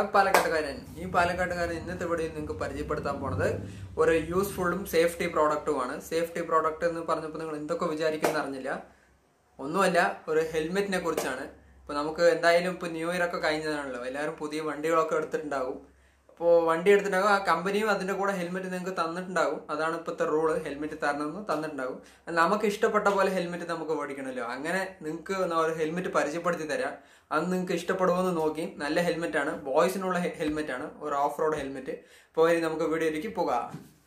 പാലക്കാട്ടുകാരൻ ഈ പാലക്കാട്ടുകാരൻ ഇന്നത്തെ വീഡിയോയിൽ നിങ്ങൾക്ക് പരിചയപ്പെടുത്താൻ പോണത് ഒരു യൂസ്ഫുള്ളും സേഫ്റ്റി പ്രോഡക്റ്റുമാണ് സേഫ്റ്റി പ്രോഡക്റ്റ് എന്ന് പറഞ്ഞപ്പോൾ നിങ്ങൾ എന്തൊക്കെ വിചാരിക്കുന്ന അറിഞ്ഞില്ല ഒന്നുമല്ല ഒരു ഹെൽമെറ്റിനെ കുറിച്ചാണ് ഇപ്പൊ നമുക്ക് എന്തായാലും ഇപ്പൊ ന്യൂ ഇയർ ഒക്കെ കഴിഞ്ഞതാണല്ലോ എല്ലാവരും പുതിയ വണ്ടികളൊക്കെ എടുത്തിട്ടുണ്ടാകും അപ്പോൾ വണ്ടി എടുത്തിട്ടുണ്ടാകും ആ കമ്പനിയും അതിന്റെ കൂടെ ഹെൽമെറ്റ് നിങ്ങൾക്ക് തന്നിട്ടുണ്ടാകും അതാണ് ഇപ്പോഴത്തെ റൂള് ഹെൽമെറ്റ് തരണമെന്ന് തന്നിട്ടുണ്ടാകും അത് നമുക്ക് ഇഷ്ടപ്പെട്ട പോലെ ഹെൽമെറ്റ് നമുക്ക് മേടിക്കണമല്ലോ അങ്ങനെ നിങ്ങൾക്ക് ഒരു ഹെൽമെറ്റ് പരിചയപ്പെടുത്തി തരാം അത് നിങ്ങൾക്ക് ഇഷ്ടപ്പെടുമെന്ന് നോക്കി നല്ല ഹെൽമെറ്റ് ആണ് ബോയ്സിനുള്ള ഹെൽമെറ്റ് ആണ് ഒരു ഓഫ് റോഡ് ഹെൽമെറ്റ് അപ്പോൾ ഇനി നമുക്ക് വീഡിയോയിലേക്ക് പോകാം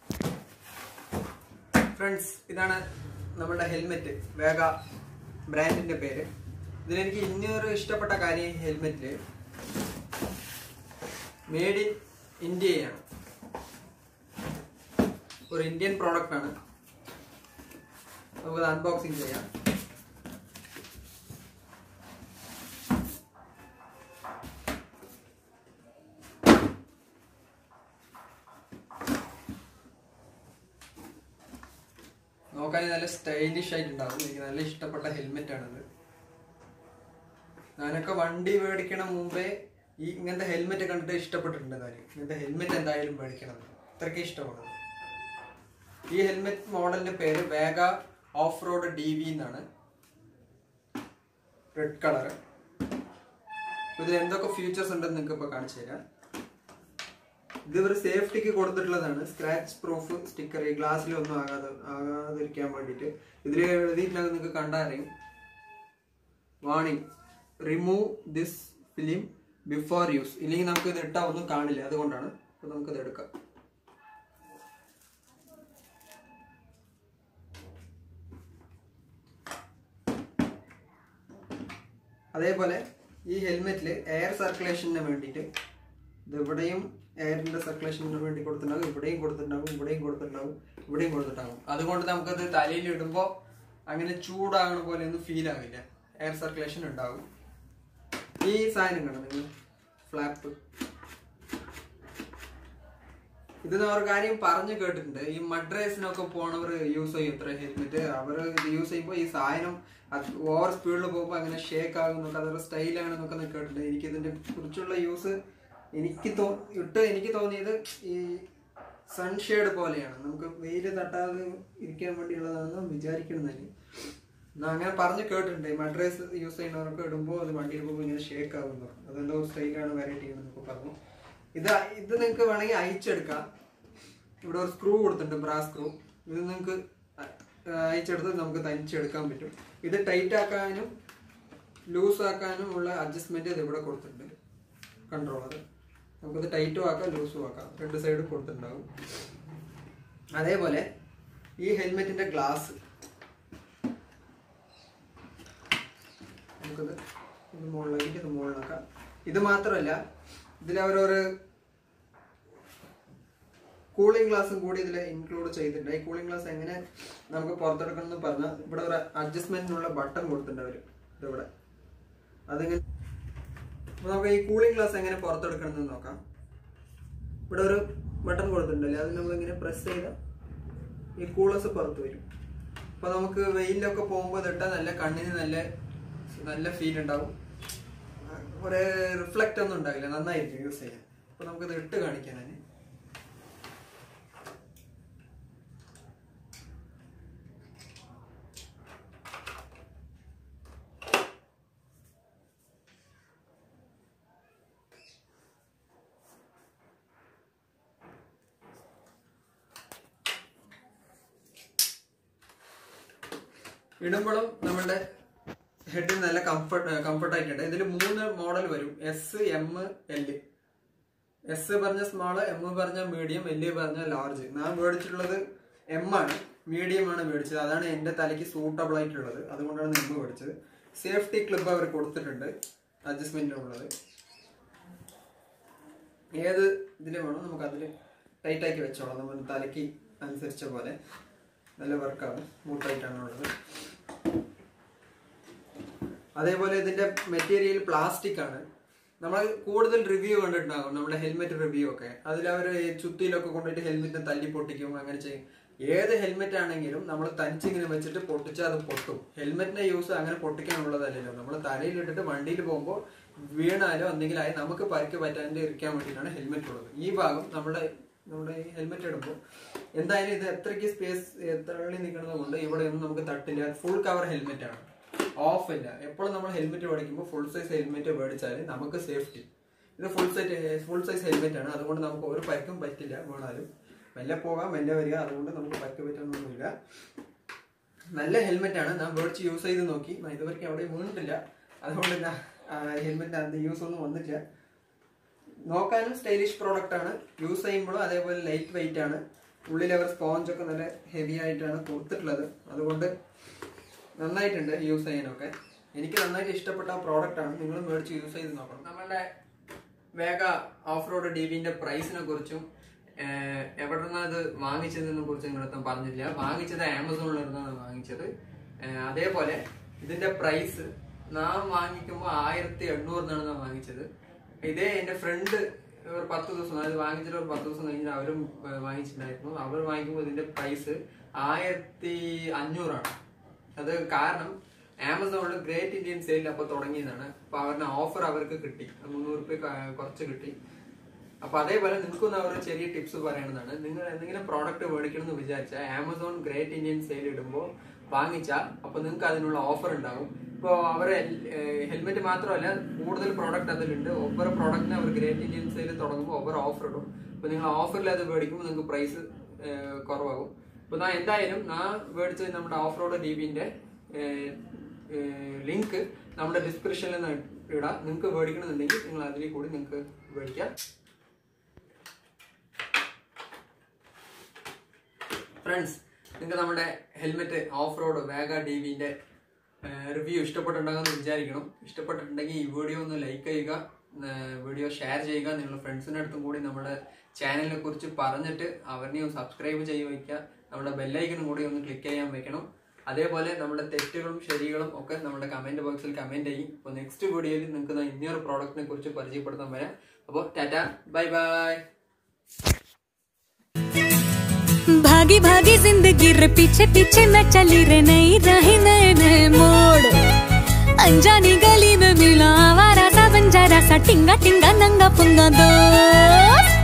ഫ്രണ്ട്സ് ഇതാണ് നമ്മുടെ ഹെൽമെറ്റ് വേഗ ബ്രാൻഡിന്റെ പേര് ഇതിലെനിക്ക് ഇനിയൊരു ഇഷ്ടപ്പെട്ട കാര്യം ഈ ഹെൽമെറ്റില് മേഡ് ഇൻ ഇന്ത്യയാണ് ഒരു ഇന്ത്യൻ പ്രോഡക്റ്റ് ആണ് നമുക്ക് അൺബോക്സിങ് ചെയ്യാം നോക്കാൻ നല്ല സ്റ്റൈലിഷ് ആയിട്ടുണ്ടാവും എനിക്ക് നല്ല ഇഷ്ടപ്പെട്ട ഹെൽമെറ്റ് ആണിത് ഞാനൊക്കെ വണ്ടി മേടിക്കണ മുമ്പേ ഈ ഇങ്ങനത്തെ ഹെൽമെറ്റ് കണ്ടിട്ട് ഇഷ്ടപ്പെട്ടിട്ടുണ്ട് ഞാൻ ഇങ്ങനത്തെ ഹെൽമെറ്റ് എന്തായാലും മേടിക്കണം അത്രയ്ക്ക് ഇഷ്ടമാണ് ഈ ഹെൽമെറ്റ് മോഡലിന്റെ പേര് Vega off road D V എന്നാണ് റെഡ് കളർ ഇതിൽ എന്തൊക്കെ ഫീച്ചേഴ്സ് ഉണ്ടെന്ന് നിങ്ങൾക്ക് ഇപ്പൊ കാണിച്ചു തരാം ഇത് ഒരു സേഫ്റ്റിക്ക് കൊടുത്തിട്ടുള്ളതാണ് സ്ക്രാച്ച് പ്രൂഫ് സ്റ്റിക്കർ ഈ ഗ്ലാസ്സിലൊന്നും ആകാതെ ആകാതിരിക്കാൻ വേണ്ടിയിട്ട് ഇതിൽ എഴുതിയിട്ടുണ്ടെങ്കിൽ നിങ്ങൾക്ക് കണ്ടറിയും warning remove this film before use ഇല്ലെങ്കിൽ നമുക്ക് ഇത് ഇട്ടാൽ ഒന്നും കാണില്ല അതുകൊണ്ടാണ് അപ്പൊ നമുക്കിത് എടുക്കാം അതേപോലെ ഈ ഹെൽമെറ്റിൽ എയർ സർക്കുലേഷന് വേണ്ടിയിട്ട് ഇത് ഇവിടെയും എയറിന്റെ സർക്കുലേഷന് വേണ്ടി കൊടുത്തിട്ടുണ്ടാകും ഇവിടെയും കൊടുത്തിട്ടുണ്ടാകും ഇവിടെയും കൊടുത്തിട്ടുണ്ടാകും ഇവിടെയും കൊടുത്തിട്ടുണ്ടാകും അതുകൊണ്ട് നമുക്കത് തലയിൽ ഇടുമ്പോൾ അങ്ങനെ ചൂടാകണ പോലെ ഒന്നും ഫീൽ ആവില്ല എയർ സർക്കുലേഷൻ ഉണ്ടാകും ഈ സാധനം കണ്ടോ നിങ്ങൾ ഫ്ലാപ്പ് ഇത് ഒരു കാര്യം പറഞ്ഞു കേട്ടിട്ടുണ്ട് ഈ മഡ്രേസിനൊക്കെ പോണവർ യൂസ് ചെയ്യും ഇത്ര ഹെൽമെറ്റ് അവർ ഇത് യൂസ് ചെയ്യുമ്പോൾ ഈ സാധനം ഓവർ സ്പീഡിൽ പോകുമ്പോൾ അങ്ങനെ ഷേക്ക് ആകുന്നുണ്ട് അതൊരു സ്റ്റൈലാണെന്നൊക്കെ ഞാൻ കേട്ടിട്ടുണ്ട് എനിക്ക് ഇതിന്റെ കുറിച്ചുള്ള യൂസ് എനിക്ക് തോ ഇട്ട് എനിക്ക് തോന്നിയത് ഈ സൺഷെയ്ഡ് പോലെയാണ് നമുക്ക് വെയിൽ തട്ടാതെ ഇരിക്കാൻ വേണ്ടിയുള്ളതാണെന്ന് വിചാരിക്കണമെന്നല്ലേ എന്നാ അങ്ങനെ പറഞ്ഞു കേട്ടിട്ടുണ്ട് ഈ മഡ്രസ് യൂസ് ചെയ്യുന്നവർക്ക് ഇടുമ്പോൾ അത് വണ്ടിയിൽ പോകുമ്പോൾ ഇങ്ങനെ ഷേക്ക് ആകുന്നു അതെന്തോ സ്റ്റൈലാണ് വെറൈറ്റി എന്നൊക്കെ പറഞ്ഞു ഇത് ഇത് നിങ്ങൾക്ക് വേണമെങ്കിൽ അയച്ചെടുക്കാം ഇവിടെ ഒരു സ്ക്രൂ കൊടുത്തിട്ടുണ്ട് ബ്രാ സ്ക്രൂ ഇത് നിങ്ങൾക്ക് അയച്ചെടുത്ത് നമുക്ക് തനിച്ചെടുക്കാൻ പറ്റും ഇത് ടൈറ്റ് ആക്കാനും ലൂസ് ആക്കാനും ഉള്ള അഡ്ജസ്റ്റ്മെന്റ് ഇത് ഇവിടെ കൊടുത്തിട്ടുണ്ട് കൺട്രോളർ നമുക്കിത് ടൈറ്റും ആക്കാം ലൂസും ആക്കാം രണ്ട് സൈഡും കൊടുത്തിട്ടുണ്ടാവും അതേപോലെ ഈ ഹെൽമെറ്റിന്റെ ഗ്ലാസ് നമുക്കിത് ഇത് മുകളിലേക്ക് ഇത് മുകളിലാക്കാം ഇത് മാത്രമല്ല ഇതിൽ അവരൊരു കൂളിംഗ് ഗ്ലാസും കൂടി ഇതിൽ ഇൻക്ലൂഡ് ചെയ്തിട്ടുണ്ട് ഈ കൂളിംഗ് ഗ്ലാസ് എങ്ങനെ നമുക്ക് പുറത്തെടുക്കണം എന്ന് പറഞ്ഞാൽ ഇവിടെ ഒരു അഡ്ജസ്റ്റ്മെന്റിനുള്ള ബട്ടൺ കൊടുത്തിട്ടുണ്ട് അവര് ഇതിവിടെ അതിങ്ങനെ അപ്പൊ നമുക്ക് ഈ കൂളിംഗ് ഗ്ലാസ് എങ്ങനെ പുറത്തെടുക്കണം എന്ന് നോക്കാം ഇവിടെ ഒരു ബട്ടൺ കൊടുത്തിട്ടുണ്ടല്ലേ അത് നമ്മൾ ഇങ്ങനെ പ്രസ് ചെയ്താൽ ഈ കൂളസ് പുറത്ത് വരും അപ്പൊ നമുക്ക് വെയിലൊക്കെ പോകുമ്പോൾ ഇതിട്ടാൽ നല്ല കണ്ണിന് നല്ല നല്ല ഫീൽ ഉണ്ടാവും ഒരു റിഫ്ലക്റ്റ് ഒന്നും ഉണ്ടാവില്ല നന്നായിരിക്കും യൂസ് ചെയ്യാൻ അപ്പൊ നമുക്കിത് ഇട്ട് കാണിക്കാനാണ് ഇടുമ്പോഴും നമ്മുടെ ഹെഡിന് നല്ല കംഫർട്ട് കംഫർട്ട് ആയിട്ടുണ്ട് ഇതിൽ മൂന്ന് മോഡൽ വരും എസ് എം എൽ എസ് പറഞ്ഞ സ്മാള് എം പറഞ്ഞ മീഡിയം എൽ പറഞ്ഞ ലാർജ് ഞാൻ മേടിച്ചിട്ടുള്ളത് എം ആണ് മീഡിയം ആണ് മേടിച്ചത് അതാണ് എന്റെ തലയ്ക്ക് സൂട്ടബിൾ ആയിട്ടുള്ളത് അതുകൊണ്ടാണ് എം മേടിച്ചത് സേഫ്റ്റി ക്ലിപ്പ് അവർ കൊടുത്തിട്ടുണ്ട് അഡ്ജസ്റ്റ്മെന്റിനുള്ളത് ഏത് ഇതിൽ വേണോ നമുക്ക് അതിൽ ടൈറ്റ് ആക്കി വെച്ചോളാം നമ്മൾ തലയ്ക്ക് അനുസരിച്ച പോലെ നല്ല വർക്കാണ് സ്മൂത്തായിട്ടാണ് ഉള്ളത് അതേപോലെ ഇതിന്റെ മെറ്റീരിയൽ പ്ലാസ്റ്റിക് ആണ് നമ്മൾ കൂടുതൽ റിവ്യൂ കണ്ടിട്ടുണ്ടാകും നമ്മുടെ ഹെൽമെറ്റ് റിവ്യൂ ഒക്കെ അതിൽ അവർ ചുത്തിയിലൊക്കെ കൊണ്ടുപോയിട്ട് ഹെൽമെറ്റിനെ തല്ലി പൊട്ടിക്കും അങ്ങനെ ചെയ്യും ഏത് ഹെൽമെറ്റ് ആണെങ്കിലും നമ്മൾ തനിച്ചിങ്ങനെ വെച്ചിട്ട് പൊട്ടിച്ചാൽ അത് പൊട്ടും ഹെൽമെറ്റിന്റെ യൂസ് അങ്ങനെ പൊട്ടിക്കാനുള്ളതല്ലല്ലോ നമ്മൾ തലയിലിട്ടിട്ട് വണ്ടിയിൽ പോകുമ്പോൾ വീണാലോ എന്തെങ്കിലും ആയി നമുക്ക് പരിക്ക് പറ്റാണ്ട് ഇരിക്കാൻ വേണ്ടിയിട്ടാണ് ഹെൽമെറ്റ് ഉള്ളത് ഈ ഭാഗം നമ്മുടെ നമ്മുടെ ഈ ഹെൽമെറ്റ് ഇടുമ്പോൾ എന്തായാലും ഇത് എത്രയ്ക്ക് സ്പേസ് തള്ളി നിൽക്കുന്നത് കൊണ്ട് ഇവിടെ ഒന്നും നമുക്ക് തട്ടില്ല ഫുൾ കവർ ഹെൽമെറ്റ് ആണ് ഓഫ് ഇല്ല എപ്പോഴും നമ്മൾ ഹെൽമെറ്റ് മേടിക്കുമ്പോൾ ഫുൾ സൈസ് ഹെൽമെറ്റ് മേടിച്ചാൽ നമുക്ക് സേഫ്റ്റി ഇത് full set full size helmet ആണ് അതുകൊണ്ട് നമുക്ക് ഒരു പരിക്കും പറ്റില്ല വീണാലും മെല്ലെ പോകാം മെല്ലെ വരിക അതുകൊണ്ട് നമുക്ക് പരിക്ക് പറ്റാനൊന്നുമില്ല നല്ല ഹെൽമെറ്റ് ആണ് ഞാൻ മേടിച്ച് യൂസ് ചെയ്ത് നോക്കി ഞാൻ ഇതുവരെയ്ക്കും അവിടെ വീണിട്ടില്ല അതുകൊണ്ട് ഞാൻ ഹെൽമെറ്റ് അത് യൂസ് ഒന്നും വന്നിട്ടില്ല നോക്കാനും സ്റ്റൈലിഷ് പ്രോഡക്റ്റ് ആണ് യൂസ് ചെയ്യുമ്പോഴും അതേപോലെ ലൈറ്റ് വെയിറ്റ് ആണ് ഉള്ളിൽ അവർ സ്പോഞ്ച് ഒക്കെ നല്ല ഹെവി ആയിട്ടാണ് കൊടുത്തിട്ടുള്ളത് അതുകൊണ്ട് നന്നായിട്ടുണ്ട് യൂസ് ചെയ്യാനൊക്കെ എനിക്ക് നന്നായിട്ട് ഇഷ്ടപ്പെട്ട പ്രോഡക്റ്റ് ആണ് നിങ്ങൾ മേടിച്ച് യൂസ് ചെയ്ത് നോക്കണം നമ്മളുടെ വേഗ ഓഫ് റോഡ് ഡി വിന്റെ പ്രൈസിനെ കുറിച്ചും എവിടെ നിന്നാണ് ഇത് വാങ്ങിച്ചതിനെ കുറിച്ച് നിങ്ങളടുത്തും പറഞ്ഞില്ല വാങ്ങിച്ചത് ആമസോണിൽ നിന്നാണ് വാങ്ങിച്ചത് ഏഹ് അതേപോലെ ഇതിന്റെ പ്രൈസ് നാം വാങ്ങിക്കുമ്പോൾ ആയിരത്തി എണ്ണൂറിനാണ് ഞാൻ വാങ്ങിച്ചത് ഇതേ എന്റെ ഫ്രണ്ട് ഒരു പത്ത് ദിവസം അതായത് വാങ്ങിച്ചിട്ട് ഒരു പത്ത് ദിവസം കഴിഞ്ഞിട്ട് അവരും ഏഹ് വാങ്ങിച്ചിട്ടുണ്ടായിരുന്നു അവർ വാങ്ങിക്കുമ്പോൾ ഇതിന്റെ പ്രൈസ് ആയിരത്തി അഞ്ഞൂറാണ് അത് കാരണം ആമസോണിൽ ഗ്രേറ്റ് ഇന്ത്യൻ സെയിൽ അപ്പൊ തുടങ്ങിയതാണ് അപ്പൊ അവരുടെ ഓഫർ അവർക്ക് കിട്ടി മുന്നൂറ് രൂപ കുറച്ച് കിട്ടി അപ്പൊ അതേപോലെ നിങ്ങൾക്കൊന്ന് അവർ ചെറിയ ടിപ്സ് പറയണതാണ് നിങ്ങൾ എന്തെങ്കിലും പ്രോഡക്റ്റ് മേടിക്കണം എന്ന് വിചാരിച്ചാൽ ആമസോൺ ഗ്രേറ്റ് ഇന്ത്യൻ സെയിൽ ഇടുമ്പോൾ വാങ്ങിച്ചാൽ അപ്പൊ നിങ്ങൾക്ക് അതിനുള്ള ഓഫർ ഉണ്ടാവും ഇപ്പോൾ അവർ ഹെൽമെറ്റ് മാത്രമല്ല കൂടുതൽ പ്രോഡക്റ്റ് അതിലുണ്ട് ഒவ்வொரு പ്രോഡക്റ്റിന് അവർ ഗ്രേറ്റ് ഇന്ത്യൻ സെയിൽ തുടങ്ങുമ്പോൾ ഒவ்வொரு ഓഫർ ഇടും അപ്പൊ നിങ്ങൾ ഓഫറിൽ അത് മേടിക്കുമ്പോൾ നിങ്ങൾക്ക് പ്രൈസ് കുറവാകും അപ്പൊ ഞാൻ എന്തായാലും ഞാൻ മേടിച്ചത് നമ്മുടെ ഓഫ് റോഡ് ഡിബിന്റെ ലിങ്ക് നമ്മുടെ ഡിസ്ക്രിപ്ഷനിൽ നിന്ന് ഇടാം നിങ്ങൾക്ക് മേടിക്കണമെന്നുണ്ടെങ്കിൽ നിങ്ങൾ അതിൽ കൂടി നിങ്ങൾക്ക് മേടിക്കാം ഫ്രണ്ട്സ് നിങ്ങൾക്ക് നമ്മുടെ helmet off road Vega T വിന്റെ റിവ്യൂ ഇഷ്ടപ്പെട്ടിട്ടുണ്ടാകുമെന്ന് വിചാരിക്കണം ഇഷ്ടപ്പെട്ടിട്ടുണ്ടെങ്കിൽ ഈ വീഡിയോ ഒന്ന് ലൈക്ക് ചെയ്യുക വീഡിയോ ഷെയർ ചെയ്യുക നിങ്ങളുടെ ഫ്രണ്ട്സിൻ്റെ അടുത്തും കൂടി നമ്മുടെ ചാനലിനെ കുറിച്ച് പറഞ്ഞിട്ട് അവരിനെയും സബ്സ്ക്രൈബ് ചെയ്ത് വയ്ക്കുക നമ്മുടെ ബെല്ലൈക്കനും കൂടി ഒന്ന് ക്ലിക്ക് ചെയ്യാൻ വെക്കണം അതേപോലെ നമ്മുടെ തെറ്റുകളും ശരികളും ഒക്കെ നമ്മുടെ കമന്റ് ബോക്സിൽ കമന്റ് ചെയ്യും അപ്പോൾ നെക്സ്റ്റ് വീഡിയോയിൽ നിങ്ങൾക്ക് ഇനിയൊരു പ്രോഡക്റ്റിനെ കുറിച്ച് പരിചയപ്പെടുത്താൻ വരാം അപ്പോൾ ടാറ്റ ബൈ ബൈ भागी भागी जिंदगी रे पीछे पीछे मैं चली रे नई राही नए नए मोड़ अनजानी गली में मिला आवारा सा बंजारा सा टिंगा टिंगा नंगा पुंगा दोस्त